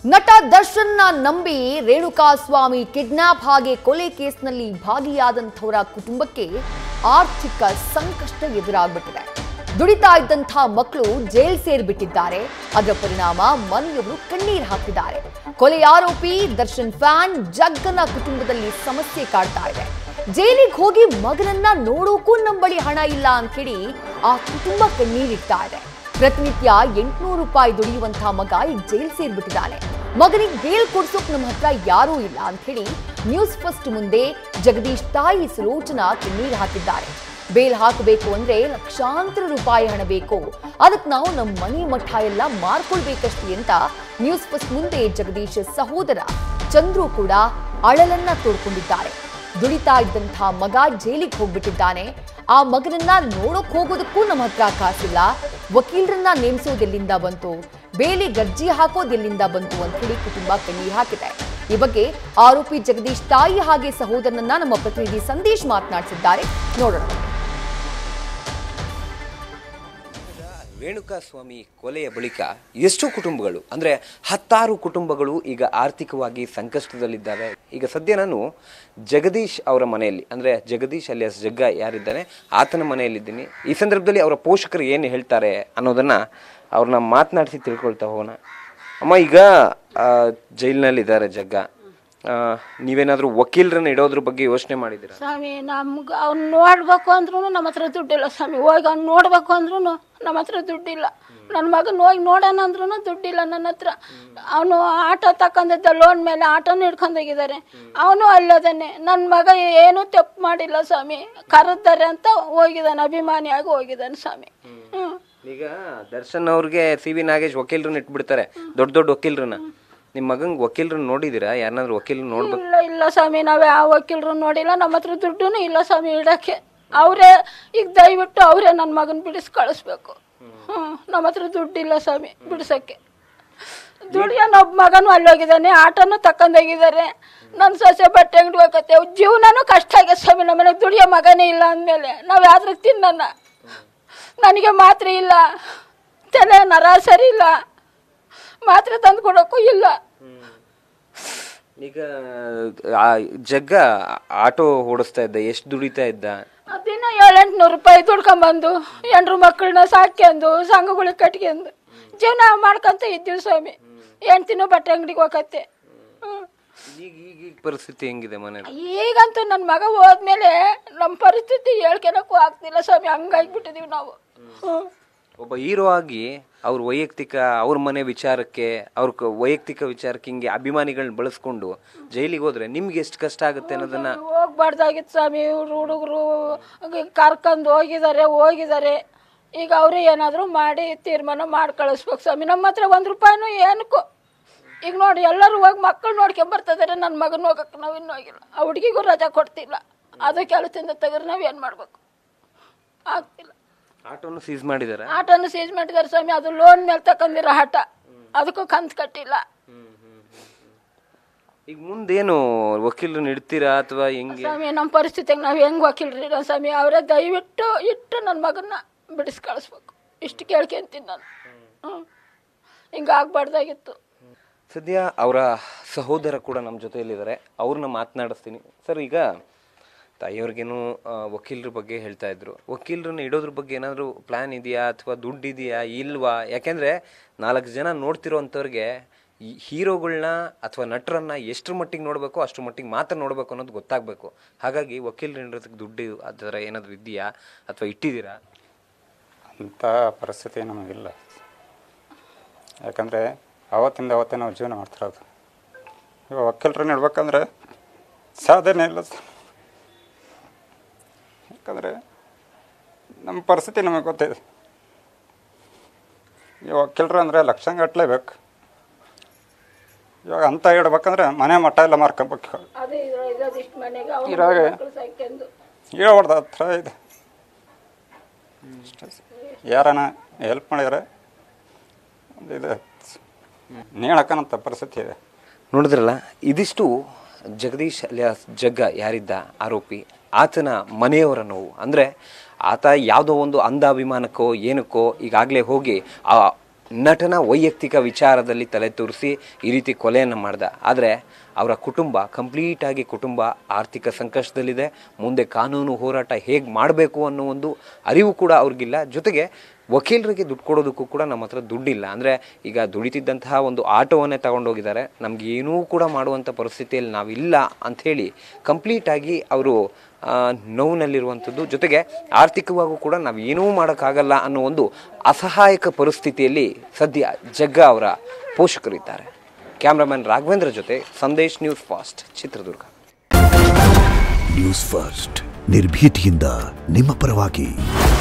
ನಟ ದರ್ಶನ್ನ ನಂಬಿ ರೇಣುಕಾಸ್ವಾಮಿ ಕಿಡ್ನಾಪ್ ಹಾಗೆ ಕೊಲೆ ಕೇಸ್ನಲ್ಲಿ ಭಾಗಿಯಾದಂಥವರ ಕುಟುಂಬಕ್ಕೆ ಆರ್ಥಿಕ ಸಂಕಷ್ಟ ಎದುರಾಗ್ಬಿಟ್ಟಿದೆ ದುಡಿತಾ ಇದ್ದಂಥ ಮಕ್ಕಳು ಜೈಲ್ ಸೇರ್ಬಿಟ್ಟಿದ್ದಾರೆ ಅದರ ಪರಿಣಾಮ ಮನೆಯವರು ಕಣ್ಣೀರು ಹಾಕಿದ್ದಾರೆ ಕೊಲೆ ಆರೋಪಿ ದರ್ಶನ್ ಫ್ಯಾನ್ ಜಗ್ಗನ ಕುಟುಂಬದಲ್ಲಿ ಸಮಸ್ಯೆ ಕಾಡ್ತಾ ಇದೆ ಜೈಲಿಗೆ ಹೋಗಿ ಮಗನನ್ನ ನೋಡೋಕ್ಕೂ ನಮ್ಮ ಬಳಿ ಹಣ ಇಲ್ಲ ಅಂತ ಹೇಳಿ ಆ ಕುಟುಂಬ ಕಣ್ಣೀರಿಡ್ತಾ ಇದೆ ಪ್ರತಿನಿತ್ಯ ಎಂಟ್ನೂರು ರೂಪಾಯಿ ದುಡಿಯುವಂತಹ ಮಗ ಈಗ ಜೈಲ್ ಸೇರ್ಬಿಟ್ಟಿದ್ದಾನೆ ಮಗನಿಗೆ ಬೇಲ್ ಕೊಡ್ಸೋಕ್ ನಮ್ಮ ಹತ್ರ ಯಾರೂ ಇಲ್ಲ ಅಂತ ಹೇಳಿ ನ್ಯೂಸ್ ಫಸ್ಟ್ ಮುಂದೆ ಜಗದೀಶ್ ತಾಯಿ ಸುಲೋಚನಾ ಕಣ್ಣೀರು ಹಾಕಿದ್ದಾರೆ ಬೇಲ್ ಹಾಕಬೇಕು ಅಂದ್ರೆ ಲಕ್ಷಾಂತರ ರೂಪಾಯಿ ಹಣ ಬೇಕು ಅದಕ್ಕೆ ನಾವು ನಮ್ಮ ಮನೆ ಮಠ ಎಲ್ಲ ಮಾರ್ಕೊಳ್ಬೇಕಷ್ಟೇ ಅಂತ ನ್ಯೂಸ್ ಫಸ್ಟ್ ಮುಂದೆ ಜಗದೀಶ್ ಸಹೋದರ ಚಂದ್ರು ಕೂಡ ಅಳಲನ್ನ ತೋಡ್ಕೊಂಡಿದ್ದಾರೆ ದುಡಿತಾ ಇದ್ದಂಥ ಮಗ ಜೈಲಿಗೆ ಹೋಗ್ಬಿಟ್ಟಿದ್ದಾನೆ ಆ ಮಗನನ್ನ ನೋಡೋಕ್ ಹೋಗೋದಕ್ಕೂ ನಮ್ಮ ಹತ್ರ ಕಾಸಿಲ್ಲ ವಕೀಲರನ್ನ ನೇಮಿಸೋದೆಲ್ಲಿಂದ ಬಂತು ಬೇಲಿ ಗರ್ಜಿ ಹಾಕೋದೆಲ್ಲಿಂದ ಬಂತು ಅಂತ ಹೇಳಿ ಕುಟುಂಬ ಕಣ್ಣೀರ್ ಹಾಕಿದೆ ಈ ಬಗ್ಗೆ ಆರೋಪಿ ಜಗದೀಶ್ ತಾಯಿ ಹಾಗೆ ಸಹೋದರನನ್ನ ನಮ್ಮ ಪ್ರತಿನಿಧಿ ಸಂದೇಶ್ ಮಾತನಾಡಿಸಿದ್ದಾರೆ ನೋಡೋಣ ರೇಣುಕಾಸ್ವಾಮಿ ಕೊಲೆಯ ಬಳಿಕ ಎಷ್ಟು ಕುಟುಂಬಗಳು ಅಂದ್ರೆ ಹತ್ತಾರು ಕುಟುಂಬಗಳು ಈಗ ಆರ್ಥಿಕವಾಗಿ ಸಂಕಷ್ಟದಲ್ಲಿದ್ದಾರೆ ಈಗ ಸದ್ಯ ನಾನು ಜಗದೀಶ್ ಅವರ ಮನೆಯಲ್ಲಿ ಅಂದ್ರೆ ಜಗದೀಶ್ ಅಲಿಯಾಸ್ ಜಗ್ಗ ಯಾರಿದ್ದಾನೆ ಆತನ ಮನೆಯಲ್ಲಿದ್ದೀನಿ ಈ ಸಂದರ್ಭದಲ್ಲಿ ಅವರ ಪೋಷಕರು ಏನು ಹೇಳ್ತಾರೆ ಅನ್ನೋದನ್ನ ಅವ್ರನ್ನ ಮಾತನಾಡಿಸಿ ತಿಳ್ಕೊಳ್ತಾ ಹೋಗೋಣ ಅಮ್ಮ ಈಗ ಆ, ಜೈಲಿನಲ್ಲಿದ್ದಾರೆ ಜಗ್ಗ ಆ, ನೀವೇನಾದ್ರೂ ವಕೀಲರನ್ನ ಇಡೋದ್ರ ಬಗ್ಗೆ ಯೋಚನೆ ಮಾಡಿದ್ದೀರಾ ಸ್ವಾಮಿ ನಮ್ಗೆ ಅವ್ನು ನೋಡ್ಬೇಕು ಅಂದ್ರೂ ನಮ್ಮ ಹತ್ರ ದುಡ್ಡಿಲ್ಲ ಸ್ವಾಮಿ ಹೋಗಿ ಅವ್ನು ನೋಡ್ಬೇಕು ಅಂದ್ರೂ ನಮ್ಮ ಹತ್ರ ದುಡ್ಡಿಲ್ಲ ನನ್ನ ಮಗನ ಹೋಗಿ ನೋಡೋಣ ಅಂದ್ರೂ ದುಡ್ಡಿಲ್ಲ ನನ್ನ ಹತ್ರ ಅವನು ಆಟೋ ತಕೊಂಡಿದ್ದ ಲೋನ್ ಮೇಲೆ ಆಟೋನು ಹಿಡ್ಕೊಂಡೋಗಿದ್ದಾರೆ ಅವನು ಅಲ್ಲದನ್ನೇ ನನ್ನ ಮಗ ಏನೂ ತಪ್ಪು ಮಾಡಿಲ್ಲ ಸ್ವಾಮಿ ಕರೆದ್ದಾರೆ ಅಂತ ಹೋಗಿದ್ದಾನೆ ಅಭಿಮಾನಿಯಾಗಿ ಹೋಗಿದ್ದಾನೆ ಸ್ವಾಮಿ ಹ್ಞೂ ಈಗ ದರ್ಶನ್ ಅವ್ರಿಗೆ ಸಿ ವಿ ನಾಗೇಶ್ ವಕೀಲರನ್ನ ಇಟ್ಬಿಡ್ತಾರೆ ದೊಡ್ಡ ದೊಡ್ಡ ವಕೀಲರನ್ನ ನಿಮ್ಮ ಮಗಂಗ್ ವಕೀಲರನ್ನ ನೋಡಿದಿರಾ ಯಾರನ್ನಾದ್ರೂ ವಕೀಲ ನೋಡ್ಬೇಕು ಇಲ್ಲ ಇಲ್ಲ ಸ್ವಾಮಿ ನಾವು ಯಾವ ವಕೀಲರು ನೋಡಿಲ್ಲ ನಮ್ಮ ಹತ್ರ ದುಡ್ಡು ಇಲ್ಲ ಸ್ವಾಮಿ ಇಡಕ್ಕೆ ಅವರೇ ಈಗ ದಯವಿಟ್ಟು ಅವರೇ ನನ್ನ ಮಗನ ಬಿಡಿಸಿ ಕಳಿಸ್ಬೇಕು ಹ್ಞೂ ನಮ್ಮ ಹತ್ರ ದುಡ್ಡಿಲ್ಲ ಸ್ವಾಮಿ ಬಿಡ್ಸಕ್ಕೆ ದುಡಿಯೋನ್ ಒಬ್ಬ ಮಗನೂ ಅಲ್ಲೋಗಿದ್ದಾನೆ ಆಟೋನು ತಕೊಂಡೋಗಿದ್ದಾರೆ ನನ್ನ ಸೊಸೆ ಬಟ್ಟೆ ಅಂಗಡಿ ಹೋಗತ್ತೆ ಜೀವನನೂ ಕಷ್ಟ ಆಗಿದೆ ಸ್ವಾಮಿ ನಮ್ಮನೆಗೆ ದುಡಿಯೋ ಮಗನೇ ಇಲ್ಲ ಅಂದಮೇಲೆ ನಾವು ಯಾವ್ದ್ರಿಗೆ ತಿನ್ನೋಣ ನನಗೆ ಮಾತ್ರೆ ಇಲ್ಲ ತಲೆ ನರ ಸರಿ ಇಲ್ಲ ಮಾತ್ರೆ ತಂದು ಕೊಡೋಕ್ಕೂ ಇಲ್ಲ ಈಗ ಆ ಜಗ್ಗ ಆಟೋ ಓಡಿಸ್ತಾ ಇದ್ದ ಎಷ್ಟು ದುಡಿತಾ ಇದ್ದ ದಿನ ಏಳೆಂಟುನೂರು ರೂಪಾಯಿ ದುಡ್ಕೊಂಬಂದು ಎಂಟ್ರು ಮಕ್ಕಳನ್ನ ಸಾಕ್ಯಂದು ಸಂಘಗಳಿಗೆ ಕಟ್ಕೊಂಡು ಜೀವನ ಮಾಡ್ಕೊಂತ ಇದ್ದೀವಿ ಸ್ವಾಮಿ ಹೆಣ್ತಿನೂ ಬಟ್ಟೆ ಅಂಗಡಿಗೆ ಹೋಗತ್ತೆ ಹ್ಮ್. ಈಗ ಈಗ ಈಗ ಪರಿಸ್ಥಿತಿ ಹೆಂಗಿದೆ ಮನೇಲಿ ಈಗಂತೂ ನನ್ನ ಮಗ ಹೋದ್ಮೇಲೆ ನಮ್ಮ ಪರಿಸ್ಥಿತಿ ಹೇಳ್ಕೊಳಕ್ಕೂ ಆಗ್ತಿಲ್ಲ ಸ್ವಾಮಿ ಹಂಗಾಗ್ಬಿಟ್ಟಿದೀವಿ ನಾವು ಹ್ಮ್. ಒಬ್ಬ ಹೀರೋ ಆಗಿ ಅವ್ರ ವೈಯಕ್ತಿಕ ಅವ್ರ ಮನೆ ವಿಚಾರಕ್ಕೆ ಅವ್ರ ಕ- ವೈಯಕ್ತಿಕ ವಿಚಾರಕ್ಕೆ ಹಿಂಗೆ ಅಭಿಮಾನಿಗಳನ್ನ ಬಳಸ್ಕೊಂಡು ಜೈಲಿಗೆ ಹೋದ್ರೆ ನಿಮ್ಗೆ ಎಷ್ಟು ಕಷ್ಟ ಆಗುತ್ತೆ ಅನ್ನೋದನ್ನ ಹೋಗ್ಬಾರ್ದಾಗಿತ್ತು ಸ್ವಾಮಿ ಇವ್ರು ಹುಡುಗರು ಕರ್ಕೊಂಡು ಹೋಗಿದ್ದಾರೆ ಹೋಗಿದ್ದಾರೆ ಈಗ ಅವರೇ ಏನಾದರೂ ಮಾಡಿ ತೀರ್ಮಾನ ಮಾಡಿ ಕಳಿಸ್ಬೇಕು ಸ್ವಾಮಿ ನಮ್ಮ ಹತ್ರ ಒಂದು ರೂಪಾಯಿನೂ ಏನಕ್ಕೂ ಈಗ ನೋಡಿ ಎಲ್ಲರೂ ಹೋಗಿ ಮಕ್ಕಳು ನೋಡ್ಕೊಂಡ್ ಬರ್ತಿದ್ದಾರೆ ನನ್ನ ಮಗನ ಹೋಗಕ್ಕೆ ನಾವು ಇನ್ನೂ ಹೋಗಿಲ್ಲ ಆ ಹುಡುಗಿಗೂ ರಜಾ ಕೊಡ್ತಿಲ್ಲ ಅದು ಕೆಲಸದಿಂದ ತೆಗೆದ್ರೆ ನಾವು ಏನು ಮಾಡಬೇಕು ಆಗ್ತಿಲ್ಲ ಆಟೋನು ಸೀಸ್ ಮಾಡಿದಾರ ಆಟೋನು ಸೀಜ್ ಮಾಡಿದ್ದಾರೆ ಸ್ವಾಮಿ ಅದು ಲೋನ್ ಮೇಲೆ ತಕೊಂಡಿರೋ ಆಟ ಅದಕ್ಕೂ ಕಂತು ಕಟ್ಟಿಲ್ಲ ಈಗ ಮುಂದೇನು ವಕೀಲರನ್ನ ಇಡ್ತೀರಾ ಅಥವಾ ಹೆಂಗೆ ಸ್ವಾಮಿ ನಮ್ಮ ಪರಿಸ್ಥಿತಿಗೆ ನಾವು ಹೆಂಗ್ ವಕೀಲ್ರಿ ಇರೋ ಸ್ವಾಮಿ ಅವರೇ ದಯವಿಟ್ಟು ಇಟ್ಟು ನನ್ನ ಮಗನ್ನ ಬಿಡಿಸಿ ಕಳಿಸ್ಬೇಕು ಇಷ್ಟು ಕೇಳ್ಕೊಂತೀನಿ ನಾನು ಹ್ಞೂ ಹಿಂಗಾಗ್ಬಾರ್ದಾಗಿತ್ತು ಸದ್ಯ ಅವರ ಸಹೋದರ ಕೂಡ ನಮ್ಮ ಜೊತೆಯಲ್ಲಿದ್ದಾರೆ ಅವ್ರನ್ನ ಮಾತನಾಡಿಸ್ತೀನಿ ಸರ್ ಈಗ ತಾಯಿಯವ್ರಿಗೇನು ವಕೀಲರ ಬಗ್ಗೆ ಹೇಳ್ತಾ ಇದ್ರು ವಕೀಲರನ್ನ ಇಡೋದ್ರ ಬಗ್ಗೆ ಏನಾದರೂ ಪ್ಲಾನ್ ಇದೆಯಾ ಅಥವಾ ದುಡ್ಡು ಇದೆಯಾ ಇಲ್ವಾ ಯಾಕೆಂದ್ರೆ ನಾಲ್ಕು ಜನ ನೋಡ್ತಿರೋ ಅಂಥವ್ರಿಗೆ ಈ ಹೀರೋಗಳನ್ನ ಅಥವಾ ನಟರನ್ನ ಎಷ್ಟ್ರ ಮಟ್ಟಿಗೆ ನೋಡಬೇಕು ಅಷ್ಟ್ರ ಮಟ್ಟಿಗೆ ಮಾತ್ರ ನೋಡಬೇಕು ಅನ್ನೋದು ಗೊತ್ತಾಗಬೇಕು ಹಾಗಾಗಿ ವಕೀಲರು ಇಡೋದಕ್ಕೆ ದುಡ್ಡು ಆ ಥರ ಏನಾದರೂ ಇದೆಯಾ ಅಥವಾ ಇಟ್ಟಿದ್ದೀರಾ ಅಂಥ ಪರಿಸ್ಥಿತಿ ನಮಗಿಲ್ಲ ಯಾಕಂದರೆ ಆವತ್ತಿಂದ ಅವತ್ತೇ ನಾವು ಜೀವನ ಮಾಡ್ತಿರೋದು ಇವಾಗ ವಕೀಲರನ್ನ ಇಡ್ಬೇಕಂದ್ರೆ ಸಾಧನೆ ಇಲ್ಲ ಸರ್ ಯಾಕಂದರೆ ನಮ್ಮ ಪರಿಸ್ಥಿತಿ ನಮಗೆ ಗೊತ್ತಿದೆ ಈ ವಕೀಲರು ಅಂದರೆ ಲಕ್ಷಂಗಟ್ಟಲೆ ಬೇಕು ಇವಾಗ ಅಂತ ಇಡ್ಬೇಕಂದ್ರೆ ಮನೆ ಮಠ ಎಲ್ಲ ಮಾರ್ಕೊಬೇಕು ಅದೇ ಇರೋದಿಷ್ಟು ಮನೆಗೆ ಇರಾಗ ಮಕ್ಕಳು ಸಾಕ್ಯಂದು ಹೇಳ್ಬಾರ್ದು ಹತ್ರ ಇದೆ ಅಷ್ಟೇ ಸರ್. ಯಾರನ ಹೆಲ್ಪ್ ಮಾಡಿದ್ರೆ ಒಂದು ಇದು ನೀಳಕ್ಕನಂತ ಪರಿಸ್ಥಿತಿ ಇದೆ ನೋಡಿದ್ರಲ್ಲ ಇದಿಷ್ಟು ಜಗದೀಶ್ ಅಲಿಯಾಸ್ ಜಗ್ಗ ಯಾರಿದ್ದ ಆರೋಪಿ ಆತನ ಮನೆಯವರ ನೋವು ಅಂದರೆ ಆತ ಯಾವುದೋ ಒಂದು ಅಂಧಾಭಿಮಾನಕ್ಕೋ ಏನಕ್ಕೋ ಈಗಾಗಲೇ ಹೋಗಿ ಆ ನಟನ ವೈಯಕ್ತಿಕ ವಿಚಾರದಲ್ಲಿ ತಲೆ ತೂರಿಸಿ ಈ ರೀತಿ ಕೊಲೆಯನ್ನು ಮಾಡ್ದ ಆದರೆ ಅವರ ಕುಟುಂಬ ಕಂಪ್ಲೀಟಾಗಿ ಕುಟುಂಬ ಆರ್ಥಿಕ ಸಂಕಷ್ಟದಲ್ಲಿದೆ ಮುಂದೆ ಕಾನೂನು ಹೋರಾಟ ಹೇಗೆ ಮಾಡಬೇಕು ಅನ್ನೋ ಒಂದು ಅರಿವು ಕೂಡ ಅವ್ರಿಗಿಲ್ಲ ಜೊತೆಗೆ ವಕೀಲರಿಗೆ ದುಡ್ಡು ಕೊಡೋದಕ್ಕೂ ಕೂಡ ನಮ್ಮ ಹತ್ರ ದುಡ್ಡಿಲ್ಲ ಅಂದರೆ ಈಗ ದುಡಿತಿದ್ದಂತಹ ಒಂದು ಆಟೋವನ್ನೇ ತಗೊಂಡೋಗಿದ್ದಾರೆ ನಮ್ಗೆ ಏನೂ ಕೂಡ ಮಾಡುವಂಥ ಪರಿಸ್ಥಿತಿಯಲ್ಲಿ ನಾವಿಲ್ಲ ಅಂಥೇಳಿ ಕಂಪ್ಲೀಟಾಗಿ ಅವರು ನೋವಿನಲ್ಲಿರುವಂಥದ್ದು ಜೊತೆಗೆ ಆರ್ಥಿಕವಾಗೂ ಕೂಡ ನಾವು ಏನೂ ಮಾಡೋಕ್ಕಾಗಲ್ಲ ಅನ್ನೋ ಒಂದು ಅಸಹಾಯಕ ಪರಿಸ್ಥಿತಿಯಲ್ಲಿ ಸದ್ಯ ಜಗ್ಗ ಅವರ ಪೋಷಕರಿದ್ದಾರೆ ಕ್ಯಾಮ್ರಾಮನ್ ರಾಘವೇಂದ್ರ ಜೊತೆ Sandesh news first Chitradurga news first ನಿರ್ಭೀತಿಯಿಂದ ನಿಮ್ಮ ಪರವಾಗಿ